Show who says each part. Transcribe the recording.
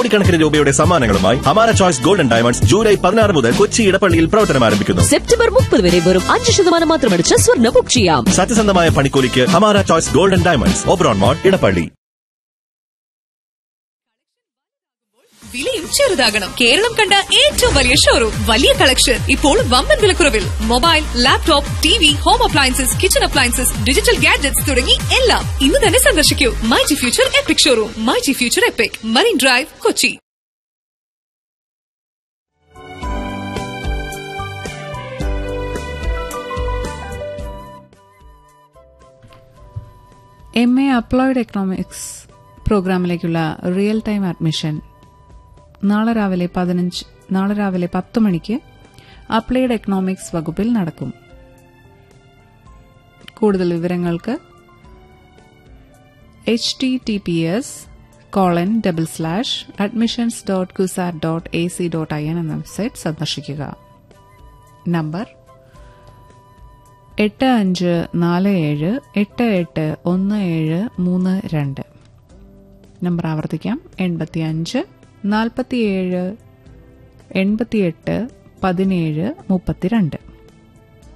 Speaker 1: കോടിക്കണക്കിന് രൂപയുടെ സമ്മാനങ്ങളുമായി ഹമാര ചോയ്സ് ഗോൾഡൻ ഡയമണ്ട്സ് ജൂലൈ പതിനാറ് മുതൽ കൊച്ചി ഇടപ്പള്ളിയിൽ പ്രവർത്തനം ആരംഭിക്കുന്നു
Speaker 2: സെപ്റ്റംബർ മുപ്പത് വരെ വെറും അഞ്ച് ശതമാനം മാത്രമടിച്ച് സ്വർണ്ണ ബുക്ക് ചെയ്യാം
Speaker 1: സത്യസന്ധമായ പണിക്കൂലിക്ക് Hamara choice golden diamonds Oberon mall Edappally
Speaker 3: വിലയും ചെറുതാകണം കേരളം കണ്ട ഏറ്റവും വലിയ ഷോറൂം വലിയ കളക്ഷൻ ഇപ്പോൾ വമ്പൻ വിലക്കുറവിൽ mobile laptop T V home appliances kitchen appliances digital gadgets തുടങ്ങി എല്ലാം ഇന്ന് തന്നെ സന്ദർശിക്കൂ my G future epic showroom my G future epic marine drive Kochi
Speaker 4: M A applied economics പ്രോഗ്രാമിലേക്കുള്ള റിയൽ ടൈം അഡ്മിഷൻ നാളെ രാവിലെ പതിനഞ്ച് നാളെ രാവിലെ പത്ത് മണിക്ക് അപ്ലൈഡ് എക്കണോമിക്സ് വകുപ്പിൽ നടക്കും കൂടുതൽ വിവരങ്ങൾക്ക് H T T P S colon double slash admissions dot Cusat dot A C dot I N എന്ന വെബ്സൈറ്റ് സന്ദർശിക്കുക നമ്പർ എട്ട് അഞ്ച് നാല് ഏഴ് എട്ട് എട്ട് ഒന്ന് ഏഴ് മൂന്ന് രണ്ട് നമ്പർ ആവർത്തിക്കാം എൺപത്തി അഞ്ച് നാൽപ്പത്തിയേഴ് എൺപത്തിയെട്ട് പതിനേഴ് മുപ്പത്തിരണ്ട്